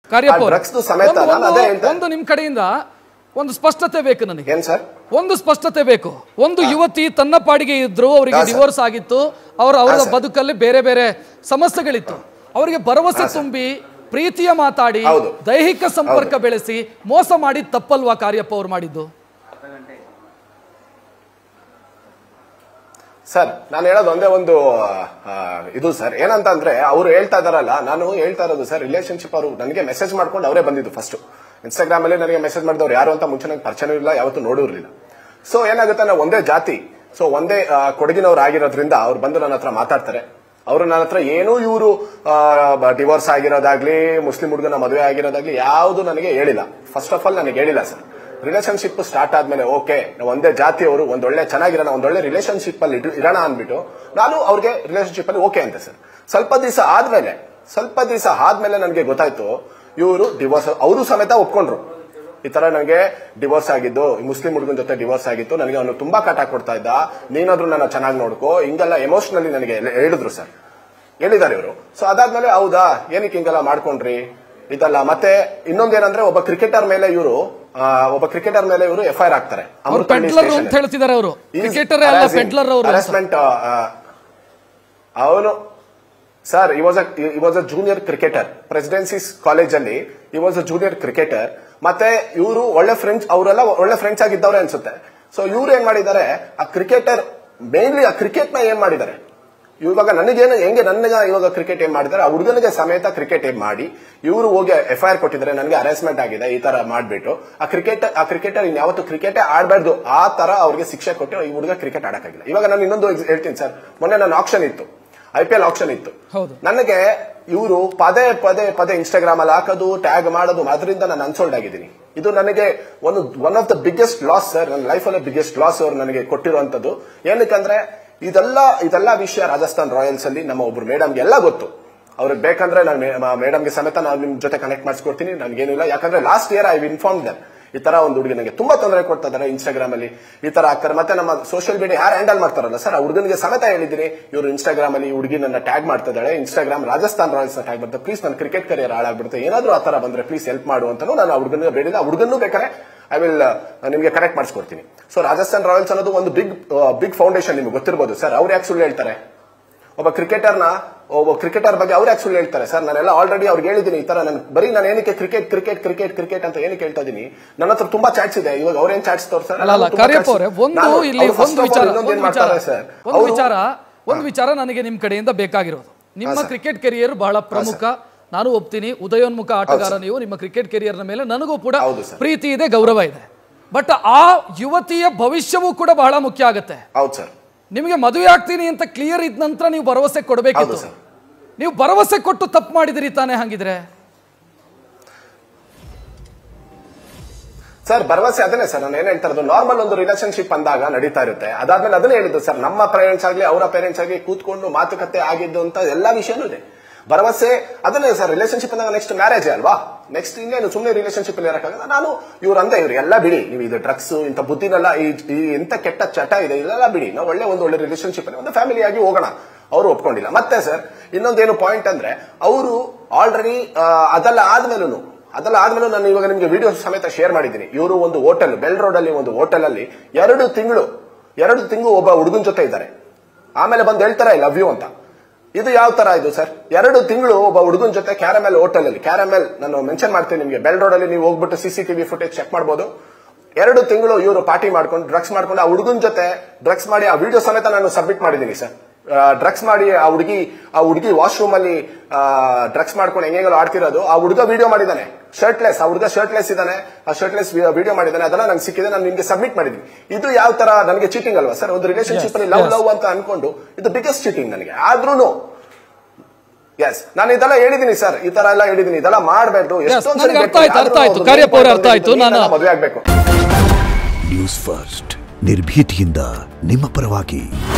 ಕಾರ್ಯಪ್ಪ ಅವ್ರೆ, ಡ್ರಗ್ಸ್ ಸಮೇತ ಒಂದು- ನಾನು ಅದೇ ಒಂದು- ಹೇಳ್ತಾ ಒಂದು ನಿಮ್ ಕಡೆಯಿಂದ ಒಂದು ಸ್ಪಷ್ಟತೆ ಬೇಕು ನನಗೆ ಏನ್ ಸರ್ ಒಂದು ಸ್ಪಷ್ಟತೆ ಬೇಕು ಒಂದು ಯುವತಿ ತನ್ನ ಪಾಡಿಗೆ ಇದ್ರು ಅವರಿಗೆ ಹಾ, ಸರ್. ಡಿವೋರ್ಸ್ ಆಗಿತ್ತು ಅವರ ಅವರ ಹಾ, ಸರ್. ಬದುಕಲ್ಲಿ ಬೇರೆ ಬೇರೆ ಸಮಸ್ಯೆಗಳಿತ್ತು ಅವರಿಗೆ ಭರವಸೆ ತುಂಬಿ ಪ್ರೀತಿಯ ಮಾತಾಡಿ ಹೌದು. ದೈಹಿಕ ಸಂಪರ್ಕ ಬೆಳೆಸಿ ಮೋಸ ಮಾಡಿ ತಪ್ಪಲ್ವಾ ಕಾರ್ಯಪ್ಪ ಅವ್ರು ಮಾಡಿದ್ದು ಸರ್ ನಾನು ಹೇಳೋದು ಒಂದೇ ಒಂದು ಆ, ಇದು ಸರ್ ಏನಂತ ಅಂದ್ರೆ ಅವ್ರು ಹೇಳ್ತಾ ಇದಾರಲ್ಲ ನಾನು ಹೇಳ್ತಾ ಇರೋದು ಸರ್ ರಿಲೇಶನ್ಶಿಪ್ ಅವರು ನನಗೆ ಮೆಸೇಜ್ ಮಾಡ್ಕೊಂಡು ಅವರೇ ಬಂದಿದ್ದು ಫಸ್ಟ್ ಇನ್ಸ್ಟಾಗ್ರಾಮ್ ಅಲ್ಲಿ ನನಗೆ ಮೆಸೇಜ್ ಮಾಡಿದವ್ರು ಯಾರು ಅಂತ ಮುಂಚೆ ನನಗೆ ಪರಿಚಯ ಇಲ್ಲ ಯಾವತ್ತೂ ನೋಡಿರ್ಲಿಲ್ಲ ಸೊ ಏನಾಗುತ್ತೆ ನಾವು ಒಂದೇ ಜಾತಿ ಸೊ ಒಂದೇ ಆ, ಕೊಡಗಿನವ್ರು ಆಗಿರೋದ್ರಿಂದ ಅವ್ರು ಬಂದು ನನ್ನ ಹತ್ರ ಮಾತಾಡ್ತಾರೆ ಅವರು ನನ್ನ ಹತ್ರ ಏನೂ ಇವರು ಡಿವೋರ್ಸ್ ಆಗಿರೋದಾಗ್ಲಿ ಮುಸ್ಲಿಂ ಹುಡುಗನ ಮದುವೆ ಆಗಿರೋದಾಗ್ಲಿ ಯಾವುದು ನನಗೆ ಹೇಳಿಲ್ಲ ಫಸ್ಟ್ ಆಫ್ ಆಲ್ ನನಗೆ ಹೇಳಿಲ್ಲ ಸರ್ ರಿಲೇಶನ್ಶಿಪ್ ಸ್ಟಾರ್ಟ್ ಆದ್ಮೇಲೆ ಓಕೆ ನಾವು ಒಂದೇ ಜಾತಿಯವರು ಒಂದೊಳ್ಳೆ ಚೆನ್ನಾಗಿರೋಣ ಒಂದೊಳ್ಳೆ ರಿಲೇಶನ್ಶಿಪ್ ಅಲ್ಲಿ ಇಟ್ಟು- ಇರೋಣ ಅಂದ್ಬಿಟ್ಟು ನಾನು ಅವ್ರಿಗೆ ರಿಲೇಶನ್ಶಿಪ್ ಅಲ್ಲಿ ಓಕೆ ಅಂತ ಸರ್ ಸ್ವಲ್ಪ ದಿವಸ ಆದ್ಮೇಲೆ ಸ್ವಲ್ಪ ದಿವಸ ಆದ್ಮೇಲೆ ನನಗೆ ಗೊತ್ತಾಯ್ತು ಇವರು ಡಿವೋರ್ಸ್ ಅವರು ಸಮೇತ ಒಪ್ಕೊಂಡ್ರು ಈ ತರ ನನಗೆ ಡಿವೋರ್ಸ್ ಆಗಿದ್ದು ಈ ಮುಸ್ಲಿಂ ಹುಡುಗನ ಜೊತೆ ಡಿವೋರ್ಸ್ ಆಗಿತ್ತು ನನಗೆ ಅವನು ತುಂಬಾ ಕಾಟ ಕೊಡ್ತಾ ಇದ್ದ ನೀನಾದ್ರೂ ನನ್ನ ಚೆನ್ನಾಗಿ ನೋಡ್ಕೋ ಹಿಂಗೆಲ್ಲ ಎಮೋಷನಲಿ ನನಗೆ ಹೇಳಿದ್ರು ಸರ್ ಹೇಳಿದ್ದಾರೆ ಇವರು ಸೊ ಅದಾದ್ಮೇಲೆ ಹೌದಾ ಏನಕ್ಕೆ ಹಿಂಗೆಲ್ಲ ಮಾಡ್ಕೊಂಡ್ರಿ ಇದಲ್ಲ ಮತ್ತೆ ಇನ್ನೊಂದೇನಂದ್ರೆ ಒಬ್ಬ ಕ್ರಿಕೆಟರ್ ಮೇಲೆ ಇವರು ಒಬ್ಬ ಕ್ರಿಕೆಟರ್ ಮೇಲೆ ಇವರು ಎಫ್ ಐ ಆರ್ ಆಗ್ತಾರೆ ಅವ್ರು ಪೆಡ್ಲರ್ ಅಂತ ಹೇಳ್ತಿದ್ದಾರೆ ಅವರು ಕ್ರಿಕೆಟರ್ ಅಲ್ಲ ಪೆಡ್ಲರ್ ಅವರು ಹರಾಸ್ಮೆಂಟ್ ಅವನು sir he was he was a junior cricketer presidency's college ಅಲ್ಲಿ he was a junior cricketer ಮತ್ತೆ ಇವರು ಒಳ್ಳೆ ಫ್ರೆಂಡ್ಸ್ ಅವರೆಲ್ಲ ಒಳ್ಳೆ ಫ್ರೆಂಡ್ಸ್ ಆಗಿದ್ದವ್ರೆ ಅನ್ಸುತ್ತೆ ಸೊ ಇವ್ರು ಏನ್ ಮಾಡಿದ್ದಾರೆ ಆ ಕ್ರಿಕೆಟರ್ ಮೇನ್ಲಿ ಆ ಕ್ರಿಕೆಟ್ ನ ಏನ್ ಮಾಡಿದ್ದಾರೆ ಇವಾಗ ನನಗೇನು ಹೆಂಗೆ ನನಗ ಇವಾಗ ಕ್ರಿಕೆಟ್ ಏನ್ ಮಾಡಿದ್ದಾರೆ ಆ ಹುಡುಗನಿಗೆ ಸಮೇತ ಕ್ರಿಕೆಟ್ ಏನ್ ಮಾಡಿ ಇವರು ಹೋಗಿ ಎಫ್ ಐ ಆರ್ ಕೊಟ್ಟಿದ್ದಾರೆ ನನಗೆ ಅರೆಸ್ಟ್ಮೆಂಟ್ ಆಗಿದೆ ಈ ತರ ಮಾಡ್ಬಿಟ್ಟು ಆ ಕ್ರಿಕೆಟ್ ಆ ಕ್ರಿಕೆಟರ್ ಇನ್ಯಾವತ್ತು ಕ್ರಿಕೆಟೇ ಆಡಬಾರ್ದು ಆ ತರ ಅವ್ರಿಗೆ ಶಿಕ್ಷೆ ಕೊಟ್ಟು ಈ ಹುಡುಗ ಕ್ರಿಕೆಟ್ ಆಡಕ್ಕಾಗಿಲ್ಲ ಇವಾಗ ನಾನು ಇನ್ನೊಂದು ex- ಹೇಳ್ತೀನಿ ಸರ್ ಮೊನ್ನೆ ನನ್ನ ಆಪ್ಷನ್ ಇತ್ತು ಐ ಪಿ ಎಲ್ ಆಪ್ಷನ್ ಇತ್ತು ಹೌದು. ನನಗೆ ಇವರು ಪದೇ ಪದೇ ಪದೇ ಇನ್ಸ್ಟಾಗ್ರಾಮ್ ಅಲ್ಲಿ ಹಾಕೋದು ಟ್ಯಾಗ್ ಮಾಡೋದು ಅದರಿಂದ ನಾನು ಅನ್ಸೋಲ್ಡ್ ಆಗಿದ್ದೀನಿ ಇದು ನನಗೆ ಒಂದು one of the biggest loss sir ನನ್ನ ಲೈಫಲ್ಲಿ ಬಿಗ್ಗೆಸ್ಟ್ ಲಾಸ್ ಅವರು ನನಗೆ ಕೊಟ್ಟಿರುವಂತದ್ದು ಏನಕ್ಕಂದ್ರೆ ಇದೆಲ್ಲ ಇದೆಲ್ಲ ವಿಷಯ ರಾಜಸ್ಥಾನ್ ರಾಯಲ್ಸ್ ಅಲ್ಲಿ ನಮ್ಮ ಒಬ್ರು ಮೇಡಮ್ಗೆ ಎಲ್ಲ ಗೊತ್ತು ಅವ್ರಿಗೆ ಬೇಕಂದ್ರೆ ನಾನು ಮೇಡಮ್ಗೆ ಸಮೇತ ನಾನು ನಿಮ್ ಜೊತೆ ಕನೆಕ್ಟ್ ಮಾಡಿಸ್ಕೊಡ್ತೀನಿ ನನಗೇನಿಲ್ಲ ಯಾಕಂದ್ರೆ last year I inform there ಈ ತರ ಒಂದು ಹುಡುಗಿ ನನಗೆ ತುಂಬಾ ತೊಂದರೆ ಕೊಡ್ತಾ ಇದಾರೆ ಇನ್ಸ್ಟಾಗ್ರಾಮ್ ಅಲ್ಲಿ ಈ ತರ ಆಗ್ತಾರೆ ಮತ್ತೆ ನಮ್ಮ ಸೋಷಿಯಲ್ ಮೀಡಿಯಾ ಯಾರು ಹ್ಯಾಂಡಲ್ ಮಾಡ್ತಾರಲ್ಲ ಸರ್ ಆ ಹುಡುಗನಿಗೆ ಸಮೇತ ಹೇಳಿದ್ದೀನಿ ಇವರು ಇನ್ಸ್ಟಾಗ್ರಾಮ್ ಅಲ್ಲಿ ಹುಡುಗಿ ನನ್ನ ಟ್ಯಾಗ್ ಮಾಡ್ತಾ ಇದ್ದಾಳೆ ಇನ್ಸ್ಟಾಗ್ರಾಮ್ ರಾಜಸ್ಥಾನ್ ರಾಯಲ್ಸ್ ಟ್ಯಾಗ್ ಮಾಡ್ತಾರೆ ಪ್ಲೀಸ್ ನನ್ನ ಕ್ರಿಕೆಟ್ ಕರಿಯರ್ ಹಾಳಾಗ್ಬಿಡುತ್ತೆ ಏನಾದ್ರೂ ಆ ತರ ಬಂದ್ರೆ ಪ್ಲೀಸ್ ಹೆಲ್ಪ್ ಮಾಡು ಅಂತಾನು ನಾನು ಆ ಹುಡುಗನಿಗೆ ಬೇಡಿದ ಆ ಹುಡುಗನ್ನು ಬೇಕಾದ್ರೆ ಐ ವಿಲ್ ನಿಮಗೆ ಕನೆಕ್ಟ್ ಮಾಡಿಸ್ಕೊಡ್ತೀನಿ ಸೊ ರಾಜಸ್ಥಾನ್ ರಾಯಲ್ಸ್ ಅನ್ನೋದು ಒಂದು ಬಿಗ್ ಬಿಗ್ ಫೌಂಡೇಶನ್ ನಿಮ್ಗೆ ಗೊತ್ತಿರಬಹುದು ಸರ್ ಅವ್ರು ಯಾಕೆ ಸುಳ್ಳು ಹೇಳ್ತಾರೆ ಒಬ್ಬ ಕ್ರಿಕೆಟರ್ನ ಒಬ್ಬ ಕ್ರಿಕೆಟರ್ ಬಗ್ಗೆ ಅವ್ರು ಯಾಕೆ ಸುಳ್ಳು ಹೇಳ್ತಾರೆ ಸರ್ ನಾನೆಲ್ಲ ಆಲ್ರೆಡಿ ಅವ್ರಿಗೆ ಹೇಳಿದ್ದೀನಿ ಈ ತರ ನಾನು ಬರೀ ನಾನು ಏನಕ್ಕೆ ಕ್ರಿಕೆಟ್ ಕ್ರಿಕೆಟ್ ಕ್ರಿಕೆಟ್ ಕ್ರಿಕೆಟ್ ಅಂತ ಏನಕ್ಕೆ ಹೇಳ್ತಾ ಇದೀನಿ ನನ್ನ ಹತ್ರ ತುಂಬಾ ಚಾಟ್ಸ್ ಇದೆ ಇವಾಗ ಅವ್ರೇನ್ ಚಾಟ್ಸ್ ತೋರ್ಸ್ತಾರೆ ಅಲ್ಲ ಅಲ್ಲ ಕಾರ್ಯಪ್ಪ ಅವರೇ ಒಂದು ಇಲ್ಲಿ ಒಂದು ವಿಚಾರ ಒಂದು ವಿಚಾರ ಸರ್ ಒಂದು ವಿಚಾರ ಒಂದು ವಿಚಾರ ನನಗೆ ನಿಮ್ ಕಡೆಯಿಂದ ಬೇಕಾಗಿರೋದು ನಿಮ್ಮ ಕ್ರಿಕೆಟ್ ಕೆರಿಯರ್ ಬಹಳ ಪ್ರಮುಖ ನಾನು ಒಪ್ತೀನಿ ಉದಯೋನ್ಮುಖ ಆಟಗಾರ ನೀವು ನಿಮ್ಮ ಕ್ರಿಕೆಟ್ ಕೆರಿಯರ್ನ ಮೇಲೆ ನನಗೂ ಕೂಡ ಹೌದು ಸರ್. ಪ್ರೀತಿ ಇದೆ ಗೌರವ ಇದೆ ಬಟ್ ಆ ಯುವತಿಯ ಭವಿಷ್ಯವೂ ಕೂಡ ಬಹಳ ಮುಖ್ಯ ಆಗುತ್ತೆ ಹೌದು ಸರ್ ನಿಮಗೆ ಮದುವೆ ಆಗ್ತೀನಿ ಅಂತ ಕ್ಲಿಯರ್ ಇದ್ದ ನಂತರ ನೀವು ಭರವಸೆ ಕೊಡಬೇಕಿತ್ತು ಹೌದು ಸರ್. ನೀವು ಭರವಸೆ ಕೊಟ್ಟು ತಪ್ಪು ಮಾಡಿದಿರಿ ತಾನೇ ಹಂಗಿದ್ರೆ ಸರ್ ಭರವಸೆ ಅದನ್ನೇ ಸರ್ ನಾನು ಏನ್ ಹೇಳ್ತಾ ಇರೋದು ನಾರ್ಮಲ್ ಒಂದು ರಿಲೇಶನ್ಶಿಪ್ ಅಂದಾಗ ನಡೀತಾ ಇರುತ್ತೆ ಅದಾದ್ಮೇಲೆ ಅದನ್ನೇ ಹೇಳಿದ್ದು ಸರ್ ನಮ್ಮ ಪೇರೆಂಟ್ಸ್ ಆಗ್ಲಿ ಅವರ ಪೇರೆಂಟ್ಸ್ ಆಗಲಿ ಕೂತ್ಕೊಂಡು ಮಾತುಕತೆ ಆಗಿದ್ದು ಅಂತ ಎಲ್ಲಾ ವಿಷಯನೂ ಇದೆ ಭರವಸೆ ಅದನ್ನೇ ಸರ್ ರಿಲೇಶನ್ಶಿಪ್ ಅಂದಾಗ ನೆಕ್ಸ್ಟ್ ಮ್ಯಾರೇಜ್ ಅಲ್ವಾ ನೆಕ್ಸ್ಟ್ ಇನ್ನೇನು ಸುಮ್ಮನೆ ರಿಲೇಶನ್ಶಿಪ್ ಅಲ್ಲಿ ಇರಕ್ಕಾಗಲ್ಲ ನಾನು ಇವ್ರು ಅಂದೆ ಇವ್ರು ಎಲ್ಲ ಬಿಡಿ ನೀವು ಇದು ಡ್ರಗ್ಸ್ ಇಂಥ ಬುದ್ಧಿನೆಲ್ಲ ಈ ಈ ಎಂತ ಕೆಟ್ಟ ಚಟ ಇದೆ ಇದೆಲ್ಲ ಬಿಡಿ ನಾವು ಒಳ್ಳೆ ಒಂದು ಒಳ್ಳೆ ರಿಲೇಶನ್ಶಿಪ್ ಅಲ್ಲಿ ಒಂದು ಫ್ಯಾಮಿಲಿ ಆಗಿ ಹೋಗೋಣ ಅವರು ಒಪ್ಕೊಂಡಿಲ್ಲ ಮತ್ತೆ ಸರ್ ಇನ್ನೊಂದೇನು ಪಾಯಿಂಟ್ ಅಂದ್ರೆ ಅವರು ಆಲ್ರೆಡಿ ಅದೆಲ್ಲ ಆದ್ಮೇಲೂ ಅದೆಲ್ಲ ಆದ್ಮೇಲೆ ನಾನು ಇವಾಗ ನಿಮ್ಗೆ ವಿಡಿಯೋ ಸಮೇತ ಶೇರ್ ಮಾಡಿದ್ದೀನಿ ಇವರು ಒಂದು ಹೋಟೆಲ್ ಬೆಲ್ ರೋಡ್ ಅಲ್ಲಿ ಒಂದು ಹೋಟೆಲ್ ಅಲ್ಲಿ ಎರಡು ತಿಂಗಳು ಎರಡು ತಿಂಗಳು ಒಬ್ಬ ಹುಡುಗನ ಜೊತೆ ಇದ್ದಾರೆ ಆಮೇಲೆ ಬಂದು ಹೇಳ್ತಾರೆ ಲವ್ ಯು ಅಂತ ಇದು ಯಾವ ತರ ಇದು ಸರ್ ಎರಡು ತಿಂಗಳು ಒಬ್ಬ ಹುಡುಗನ ಜೊತೆ ಕ್ಯಾರಮೆಲ್ ಹೋಟೆಲ್ ಅಲ್ಲಿ ಕ್ಯಾರಮೆಲ್ ನಾನು ಮೆನ್ಷನ್ ಮಾಡ್ತೀನಿ ನಿಮ್ಗೆ ಬೆಲ್ ರೋಡ್ ಅಲ್ಲಿ ನೀವು ಹೋಗ್ಬಿಟ್ಟು ಸಿಸಿಟಿವಿ ಫುಟೇಜ್ ಚೆಕ್ ಮಾಡಬಹುದು ಎರಡು ತಿಂಗಳು ಇವರು ಪಾರ್ಟಿ ಮಾಡ್ಕೊಂಡು ಡ್ರಗ್ಸ್ ಮಾಡ್ಕೊಂಡು ಆ ಹುಡುಗನ ಜೊತೆ ಡ್ರಗ್ಸ್ ಮಾಡಿ ಆ ವಿಡಿಯೋ ಸಮೇತ ನಾನು ಸಬ್ಮಿಟ್ ಮಾಡಿದ್ದೀನಿ ಸರ್ ಡ್ರಗ್ಸ್ ಮಾಡಿ ಆ ಹುಡುಗಿ ಆ ಹುಡುಗಿ ವಾಶ್ರೂಮ್ ಅಲ್ಲಿ ಡ್ರಗ್ಸ್ ಮಾಡ್ಕೊಂಡು ಹೆಂಗೆಲ್ಲ ಆಡ್ತಿರೋದು ಆ ಹುಡುಗ ವಿಡಿಯೋ ಮಾಡಿದ್ದಾನೆ ಶರ್ಟ್ಲೆಸ್ ಆ ಹುಡುಗ ಶರ್ಟ್ಲೆಸ್ ಇದ್ದಾನೆ ಆ ಶರ್ಟ್ಲೆಸ್ ವಿಡಿಯೋ ಮಾಡಿದ್ದಾನೆ ಅದನ್ನ ನಂಗೆ ಸಿಕ್ಕಿದೆ ನಾನು ನಿಮ್ಗೆ ಸಬ್ಮಿಟ್ ಮಾಡಿದ್ದೀನಿ ಇದು ಯಾವ ತರ ನನಗೆ ಚೀಟಿಂಗ್ ಅಲ್ವಾ ಸರ್ ಒಂದು ರಿಲೇಶನ್ಶಿಪ್ ಅಲ್ಲಿ ಲವ್ yes. ಲವ್ ಅಂತ ಅನ್ಕೊಂಡು ಇದು ಬಿಗ್ಗೆಸ್ಟ್ ಚೀಟಿಂಗ್ ನನಗೆ ಆದ್ರೂ ಎಸ್ ನಾನು ಇದೆಲ್ಲ ಹೇಳಿದೀನಿ ಸರ್ ಈ ತರ ಎಲ್ಲ ಹೇಳಿದೀನಿ ಇದೆಲ್ಲ ಮಾಡಬೇಡ್ದು ಎಷ್ಟೊಂದ್ ಸರಿ ನನಗೆ ಅರ್ಥ ಬೇಕು. ಆಯ್ತು, ಅರ್ಥ ಆದ್ರೂ ಆಯ್ತು. ಒಂದು ಕಾರ್ಯಪ್ಪ ಅವ್ರೆ, ಅರ್ಥ ಆಯ್ತು. ನೀನೆಲ್ಲ ನಾನು- ಮದುವೆ ಆಗ್ಬೇಕು ನ್ಯೂಸ್ ಫಸ್ಟ್ ನಿರ್ಭೀತಿಯಿಂದ ನಿಮ್ಮ ಪರವಾಗಿ